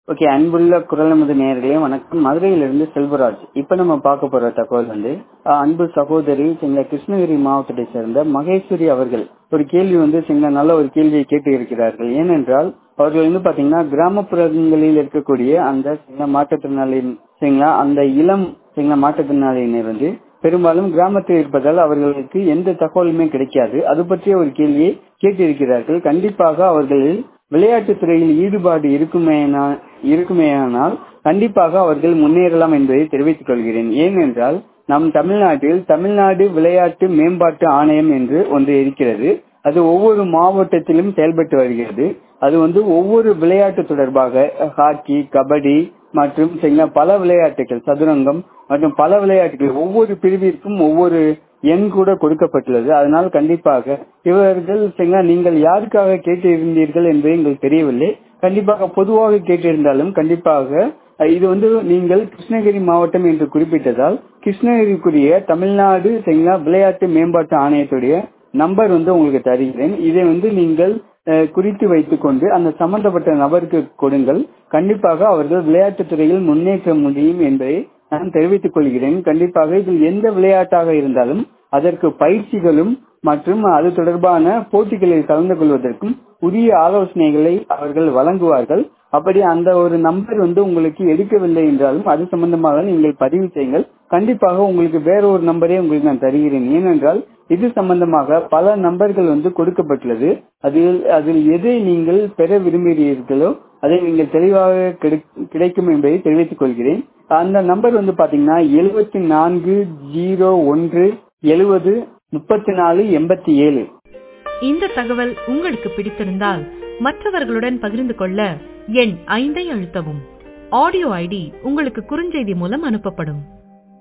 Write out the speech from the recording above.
okay அன்புள்ள குரல் நமது நேர்களே வணக்கம் மதுரையிலிருந்து செல்வராஜ் இப்ப நம்ம பார்க்க போற தகவல் வந்து அஹ், அன்பு சகோதரி சிங்கள கிருஷ்ணகிரி மாவட்டத்தை சேர்ந்த மகேஸ்வரி அவர்கள் ஒரு கேள்வி வந்து சிங்கள நல்ல ஒரு கேள்வியை கேட்டு இருக்கிறார்கள் ஏனென்றால் அவர்கள் வந்து பாத்தீங்கன்னா கிராமப்புறங்களில் இருக்கக்கூடிய அந்த சிங்கள மாற்றுத்திறனாளியின் சரிங்களா அந்த இளம் சிங்கள மாற்றுத்திறனாளியினர் வந்து பெரும்பாலும் கிராமத்தில் இருப்பதால் அவர்களுக்கு எந்த தகவலுமே கிடைக்காது அது பற்றிய ஒரு கேள்வியை கேட்டிருக்கிறார்கள் கண்டிப்பாக அவர்களில் விளையாட்டுத் துறையில் ஈடுபாடு இருக்குமேனா- இருக்குமேயானால் கண்டிப்பாக அவர்கள் முன்னேறலாம் என்பதை தெரிவித்துக் கொள்கிறேன் ஏனென்றால் நம் தமிழ்நாட்டில் தமிழ்நாடு விளையாட்டு மேம்பாட்டு ஆணையம் என்று ஒன்று இருக்கிறது அது ஒவ்வொரு மாவட்டத்திலும் செயல்பட்டு வருகிறது அது வந்து ஒவ்வொரு விளையாட்டு தொடர்பாக ஹாக்கி கபடி மற்றும் சரிங்களா, பல விளையாட்டுகள் சதுரங்கம் மற்றும் பல விளையாட்டுகள் ஒவ்வொரு பிரிவிற்கும் ஒவ்வொரு எண் கூட கொடுக்கப்பட்டுள்ளது அதனால் கண்டிப்பாக இவர்கள் சரிங்களா, நீங்கள் யாருக்காக கேட்டிருந்தீர்கள் என்பது எங்களுக்கு தெரியவில்லை கண்டிப்பாக பொதுவாக கேட்டிருந்தாலும் கண்டிப்பாக அஹ், இது வந்து நீங்கள் கிருஷ்ணகிரி மாவட்டம் என்று குறிப்பிட்டதால் கிருஷ்ணகிரிக்குரிய தமிழ்நாடு சரிங்களா விளையாட்டு மேம்பாட்டு ஆணையத்துடைய நம்பர் வந்து உங்களுக்கு தருகிறேன் இதை வந்து நீங்கள் அஹ், குறித்து வைத்துக் கொண்டு அந்த சம்பந்தப்பட்ட நபருக்கு கொடுங்கள் கண்டிப்பாக அவர்கள் விளையாட்டுத் துறையில் முன்னேற்ற முடியும் என்பதை நான் தெரிவித்துக் கொள்கிறேன் கண்டிப்பாக இதில் எந்த விளையாட்டாக இருந்தாலும் அதற்கு பயிற்சிகளும் மற்றும் அது தொடர்பான போட்டிகளில் கலந்து கொள்வதற்கும் உரிய ஆலோசனைகளை அவர்கள் வழங்குவார்கள் அப்படி அந்த ஒரு நம்பர் வந்து உங்களுக்கு எடுக்கவில்லை என்றாலும் அது சம்பந்தமாக நீங்கள் பதிவு செய்யுங்கள் கண்டிப்பாக உங்களுக்கு வேற ஒரு நம்பரே உங்களுக்கு நான் தருகிறேன் ஏனென்றால் இது சம்பந்தமாக பல நம்பர்கள் வந்து கொடுக்கப்பட்டுள்ளது அதில் அதில் எதை நீங்கள் பெற விரும்புகிறீர்களோ அதை நீங்கள் தெளிவாக கிடை- கிடைக்கும் என்பதை தெரிவித்துக் கொள்கிறேன் அந்த நம்பர் வந்து பாத்தீங்கன்னா எழுபத்தி நான்கு ஜீரோ ஒன்று எழுபது முப்பத்தி நாலு எண்பத்தி ஏழு இந்த தகவல் உங்களுக்கு பிடித்திருந்தால் மற்றவர்களுடன் பகிர்ந்து கொள்ள எண் ஐந்தை அழுத்தவும் ஆடியோ ஐடி உங்களுக்கு குறுஞ்செய்தி மூலம் அனுப்பப்படும்